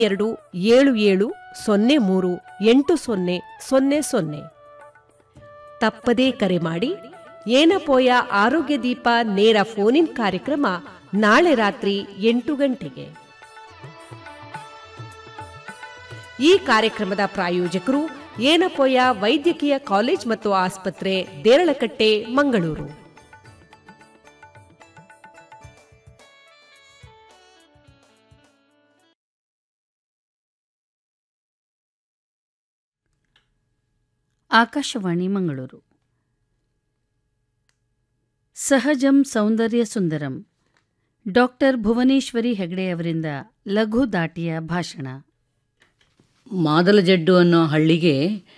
ಎರಡು ಏಳು ಏಳು ಸೊನ್ನೆ ಮೂರು ಎಂಟು ಸೊನ್ನೆ ಸೊನ್ನೆ ಸೊನ್ನೆ ತಪ್ಪದೇ ಕರೆ ಮಾಡಿ ಏನಪೋಯ ಆರೋಗ್ಯ ದೀಪ ನೇರ ಫೋನಿನ್ ಕಾರ್ಯಕ್ರಮ ನಾಳೆ ರಾತ್ರಿ ಎಂಟು ಗಂಟೆಗೆ ಈ ಕಾರ್ಯಕ್ರಮದ ಪ್ರಾಯೋಜಕರು ಏನಪೋಯ ವೈದ್ಯಕೀಯ ಕಾಲೇಜ್ ಮತ್ತು ಆಸ್ಪತ್ರೆ ದೇರಳಕಟ್ಟೆ ಮಂಗಳೂರು ಆಕಾಶವಾಣಿ ಮಂಗಳೂರು ಸಹಜಂ ಸೌಂದರ್ಯ ಸುಂದರಂ ಡಾಕ್ಟರ್ ಭುವನೇಶ್ವರಿ ಹೆಗಡೆಯವರಿಂದ ಲಘು ದಾಟಿಯ ಭಾಷಣ ಮಾದಲಜಡ್ಡು ಅನ್ನೋ ಹಳ್ಳಿಗೆ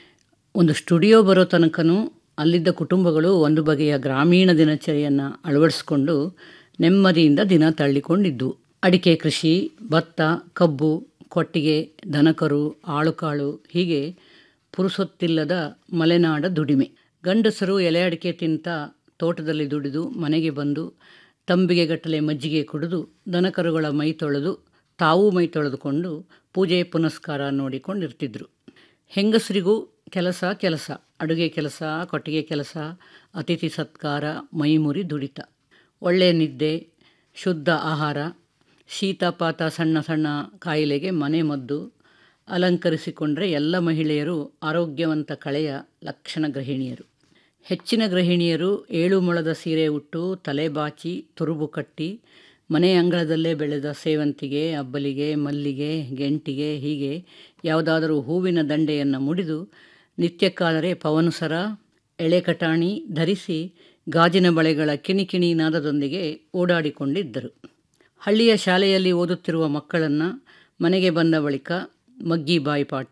ಒಂದು ಸ್ಟುಡಿಯೋ ಬರೋ ತನಕನೂ ಅಲ್ಲಿದ್ದ ಕುಟುಂಬಗಳು ಒಂದು ಬಗೆಯ ಗ್ರಾಮೀಣ ದಿನಚರಿಯನ್ನು ಅಳವಡಿಸ್ಕೊಂಡು ನೆಮ್ಮದಿಯಿಂದ ದಿನ ತಳ್ಳಿಕೊಂಡಿದ್ದು ಅಡಿಕೆ ಕೃಷಿ ಭತ್ತ ಕಬ್ಬು ಕೊಟ್ಟಿಗೆ ದನಕರು ಆಳುಕಾಳು ಹೀಗೆ ಪುರುಸೊತ್ತಿಲ್ಲದ ಮಲೆನಾಡ ದುಡಿಮೆ ಗಂಡಸರು ಎಲೆ ಅಡಿಕೆ ತಿಂತ ತೋಟದಲ್ಲಿ ದುಡಿದು ಮನೆಗೆ ಬಂದು ತಂಬಿಗೆ ಗಟ್ಟಲೆ ಮಜ್ಜಿಗೆ ಕುಡಿದು ದನಕರುಗಳ ಮೈ ತೊಳೆದು ತಾವೂ ಮೈ ತೊಳೆದುಕೊಂಡು ಪೂಜೆ ಪುನಸ್ಕಾರ ನೋಡಿಕೊಂಡಿರ್ತಿದ್ರು ಹೆಂಗಸರಿಗೂ ಕೆಲಸ ಕೆಲಸ ಅಡುಗೆ ಕೆಲಸ ಕೊಟ್ಟಿಗೆ ಕೆಲಸ ಅತಿಥಿ ಸತ್ಕಾರ ಮೈಮುರಿ ದುಡಿತ ಒಳ್ಳೆಯ ನಿದ್ದೆ ಶುದ್ಧ ಆಹಾರ ಶೀತಪಾತ ಸಣ್ಣ ಸಣ್ಣ ಕಾಯಿಲೆಗೆ ಮನೆ ಮದ್ದು ಅಲಂಕರಿಸಿಕೊಂಡರೆ ಎಲ್ಲ ಮಹಿಳೆಯರು ಆರೋಗ್ಯವಂತ ಕಳೆಯ ಲಕ್ಷಣ ಗೃಹಿಣಿಯರು ಹೆಚ್ಚಿನ ಗೃಹಿಣಿಯರು ಏಳು ಮೊಳದ ಸೀರೆ ಉಟ್ಟು ತಲೆ ಬಾಚಿ ತುರುಬು ಕಟ್ಟಿ ಮನೆ ಅಂಗಳದಲ್ಲೇ ಬೆಳೆದ ಸೇವಂತಿಗೆ ಅಬ್ಬಲಿಗೆ ಮಲ್ಲಿಗೆ ಗೆಂಟಿಗೆ ಹೀಗೆ ಯಾವುದಾದರೂ ಹೂವಿನ ದಂಡೆಯನ್ನು ಮುಡಿದು ನಿತ್ಯಕ್ಕಾದರೆ ಪವನುಸರ ಎಳೆ ಕಟಾಣಿ ಧರಿಸಿ ಗಾಜಿನ ಬಳೆಗಳ ಕಿಣಿಕಿಣಿ ನಾದದೊಂದಿಗೆ ಓಡಾಡಿಕೊಂಡಿದ್ದರು ಹಳ್ಳಿಯ ಶಾಲೆಯಲ್ಲಿ ಓದುತ್ತಿರುವ ಮಕ್ಕಳನ್ನು ಮನೆಗೆ ಬಂದ ಬಳಿಕ ಮಗ್ಗಿ ಬಾಯಿಪಾಠ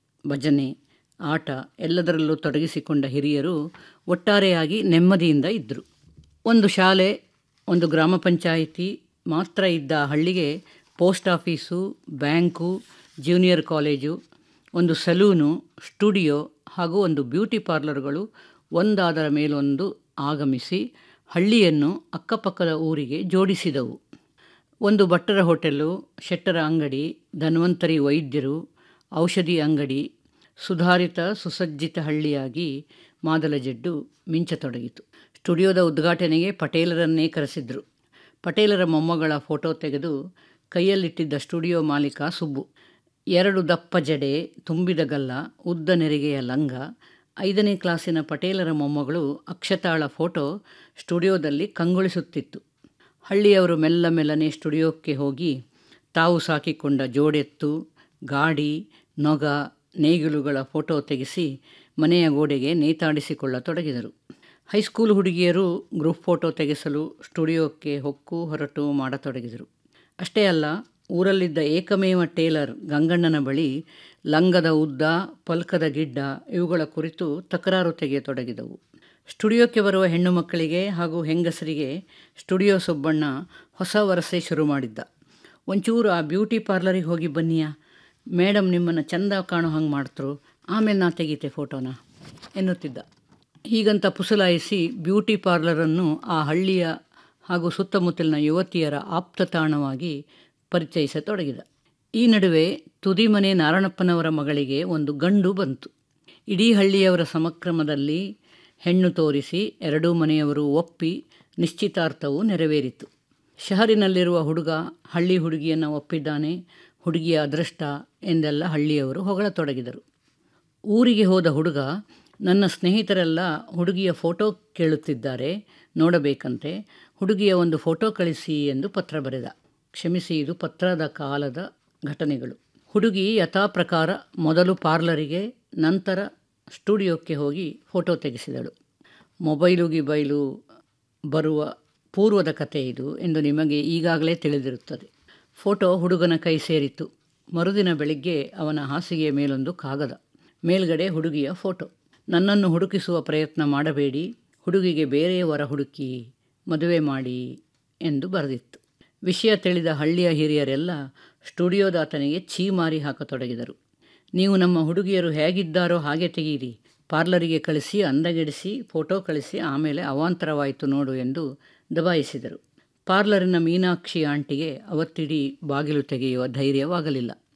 ಭಜನೆ ಆಟ ಎಲ್ಲದರಲ್ಲೂ ತೊಡಗಿಸಿಕೊಂಡ ಹಿರಿಯರು ಒಟ್ಟಾರೆಯಾಗಿ ನೆಮ್ಮದಿಯಿಂದ ಇದ್ದರು ಒಂದು ಶಾಲೆ ಒಂದು ಗ್ರಾಮ ಪಂಚಾಯಿತಿ ಮಾತ್ರ ಇದ್ದ ಹಳ್ಳಿಗೆ post office bank junior college ಒಂದು ಸಲೂನು ಸ್ಟುಡಿಯೋ ಹಾಗೂ ಒಂದು ಬ್ಯೂಟಿ ಪಾರ್ಲರ್ಗಳು ಒಂದಾದರ ಮೇಲೊಂದು ಆಗಮಿಸಿ ಹಳ್ಳಿಯನ್ನು ಅಕ್ಕಪಕ್ಕದ ಊರಿಗೆ ಜೋಡಿಸಿದವು ಒಂದು ಭಟ್ಟರ ಹೋಟೆಲು ಶೆಟ್ಟರ ಅಂಗಡಿ ಧನ್ವಂತರಿ ವೈದ್ಯರು ಔಷಧಿ ಅಂಗಡಿ ಸುಧಾರಿತ ಸುಸಜ್ಜಿತ ಹಳ್ಳಿಯಾಗಿ ಮಾದಲಜಡ್ಡು ಮಿಂಚತೊಡಗಿತು ಸ್ಟುಡಿಯೋದ ಉದ್ಘಾಟನೆಗೆ ಪಟೇಲರನ್ನೇ ಕರೆಸಿದ್ರು ಪಟೇಲರ ಮೊಮ್ಮಗಳ ಫೋಟೋ ತೆಗೆದು ಕೈಯಲ್ಲಿಟ್ಟಿದ್ದ ಸ್ಟುಡಿಯೋ ಮಾಲೀಕ ಸುಬ್ಬು ಎರಡು ದಪ್ಪ ಜಡೆ ತುಂಬಿದ ಗಲ್ಲ ಉದ್ದ ನೆರಿಗೆಯ ಲಂಗ ಐದನೇ ಕ್ಲಾಸಿನ ಪಟೇಲರ ಮೊಮ್ಮಗಳು ಅಕ್ಷತಾಳ ಫೋಟೋ ಸ್ಟುಡಿಯೋದಲ್ಲಿ ಕಂಗೊಳಿಸುತ್ತಿತ್ತು ಹಳ್ಳಿಯವರು ಮೆಲ್ಲ ಮೆಲ್ಲನೆ ಸ್ಟುಡಿಯೋಕ್ಕೆ ಹೋಗಿ ತಾವು ಸಾಕಿಕೊಂಡ ಜೋಡೆತ್ತು ಗಾಡಿ ನೊಗ ನೇಗಿಲುಗಳ ಫೋಟೋ ತೆಗೆಸಿ ಮನೆಯ ಗೋಡೆಗೆ ನೇತಾಡಿಸಿಕೊಳ್ಳತೊಡಗಿದರು ಹೈಸ್ಕೂಲ್ ಹುಡುಗಿಯರು ಗ್ರೂಪ್ ಫೋಟೋ ತೆಗೆಸಲು ಸ್ಟುಡಿಯೋಕ್ಕೆ ಹೊಕ್ಕು ಹೊರಟು ಮಾಡತೊಡಗಿದರು ಅಷ್ಟೇ ಅಲ್ಲ ಊರಲ್ಲಿದ್ದ ಏಕಮೇವ ಟೇಲರ್ ಗಂಗಣ್ಣನ ಬಳಿ ಲಂಗದ ಉದ್ದ ಪಲ್ಕದ ಗಿಡ್ಡ ಇವುಗಳ ಕುರಿತು ತಕರಾರು ತೆಗೆಯತೊಡಗಿದವು ಸ್ಟುಡಿಯೋಕ್ಕೆ ಬರುವ ಹೆಣ್ಣು ಮಕ್ಕಳಿಗೆ ಹಾಗೂ ಹೆಂಗಸರಿಗೆ ಸ್ಟುಡಿಯೋ ಸುಬ್ಬಣ್ಣ ಹೊಸ ವರಸೆ ಶುರು ಮಾಡಿದ್ದ ಒಂಚೂರು ಆ ಬ್ಯೂಟಿ ಪಾರ್ಲರಿಗೆ ಹೋಗಿ ಬನ್ನಿಯಾ ಮೇಡಮ್ ನಿಮ್ಮನ್ನು ಚಂದ ಕಾಣೋ ಹಂಗೆ ಮಾಡ್ತರು ಆಮೇಲೆ ನಾ ತೆಗೀತೆ ಫೋಟೋನ ಎನ್ನುತ್ತಿದ್ದ ಹೀಗಂತ ಪುಸಲಾಯಿಸಿ ಬ್ಯೂಟಿ ಪಾರ್ಲರನ್ನು ಆ ಹಳ್ಳಿಯ ಹಾಗೂ ಸುತ್ತಮುತ್ತಲಿನ ಯುವತಿಯರ ಆಪ್ತ ತಾಣವಾಗಿ ಪರಿಚಯಿಸತೊಡಗಿದ ಈ ನಡುವೆ ತುದಿಮನೆ ನಾರಣಪ್ಪನವರ ಮಗಳಿಗೆ ಒಂದು ಗಂಡು ಬಂತು ಇಡೀ ಹಳ್ಳಿಯವರ ಸಮಕ್ರಮದಲ್ಲಿ ಹೆಣ್ಣು ತೋರಿಸಿ ಎರಡೂ ಮನೆಯವರು ಒಪ್ಪಿ ನಿಶ್ಚಿತಾರ್ಥವು ನೆರವೇರಿತು ಶಹರಿನಲ್ಲಿರುವ ಹುಡುಗ ಹಳ್ಳಿ ಹುಡುಗಿಯನ್ನು ಒಪ್ಪಿದ್ದಾನೆ ಹುಡುಗಿಯ ಅದೃಷ್ಟ ಎಂದೆಲ್ಲ ಹಳ್ಳಿಯವರು ಹೊಗಳತೊಡಗಿದರು ಊರಿಗೆ ಹೋದ ಹುಡುಗ ನನ್ನ ಸ್ನೇಹಿತರೆಲ್ಲ ಹುಡುಗಿಯ ಫೋಟೋ ಕೇಳುತ್ತಿದ್ದಾರೆ ನೋಡಬೇಕಂತೆ ಹುಡುಗಿಯ ಒಂದು ಫೋಟೋ ಕಳಿಸಿ ಎಂದು ಪತ್ರ ಬರೆದ ಕ್ಷಮಿಸಿ ಇದು ಪತ್ರದ ಕಾಲದ ಘಟನೆಗಳು ಹುಡುಗಿ ಯಥಾಪ್ರಕಾರ ಮೊದಲು ಪಾರ್ಲರಿಗೆ ನಂತರ ಸ್ಟುಡಿಯೋಕ್ಕೆ ಹೋಗಿ ಫೋಟೋ ತೆಗೆಸಿದಳು ಮೊಬೈಲು ಗಿಬೈಲು ಬರುವ ಪೂರ್ವದ ಕಥೆ ಇದು ಎಂದು ನಿಮಗೆ ಈಗಾಗಲೇ ತಿಳಿದಿರುತ್ತದೆ ಫೋಟೋ ಹುಡುಗನ ಕೈ ಸೇರಿತು ಮರುದಿನ ಬೆಳಿಗ್ಗೆ ಅವನ ಹಾಸಿಗೆಯ ಮೇಲೊಂದು ಕಾಗದ ಮೇಲ್ಗಡೆ ಹುಡುಗಿಯ ಫೋಟೋ ನನ್ನನ್ನು ಹುಡುಕಿಸುವ ಪ್ರಯತ್ನ ಮಾಡಬೇಡಿ ಹುಡುಗಿಗೆ ಬೇರೆಯವರ ಹುಡುಕಿ ಮದುವೆ ಮಾಡಿ ಎಂದು ಬರೆದಿತ್ತು ವಿಷಯ ತಿಳಿದ ಹಳ್ಳಿಯ ಹಿರಿಯರೆಲ್ಲ ಸ್ಟುಡಿಯೋದಾತನಿಗೆ ಛೀಮಾರಿ ಹಾಕತೊಡಗಿದರು ನೀವು ನಮ್ಮ ಹುಡುಗಿಯರು ಹೇಗಿದ್ದಾರೋ ಹಾಗೆ ತೆಗೀರಿ ಪಾರ್ಲರಿಗೆ ಕಳಿಸಿ ಅಂದಗೆಡಿಸಿ ಫೋಟೋ ಕಳಿಸಿ ಆಮೇಲೆ ಅವಾಂತರವಾಯಿತು ನೋಡು ಎಂದು ದಬಾಯಿಸಿದರು ಪಾರ್ಲರಿನ ಮೀನಾಕ್ಷಿ ಆಂಟಿಗೆ ಅವತ್ತಿಡೀ ಬಾಗಿಲು ತೆಗೆಯುವ ಧೈರ್ಯವಾಗಲಿಲ್ಲ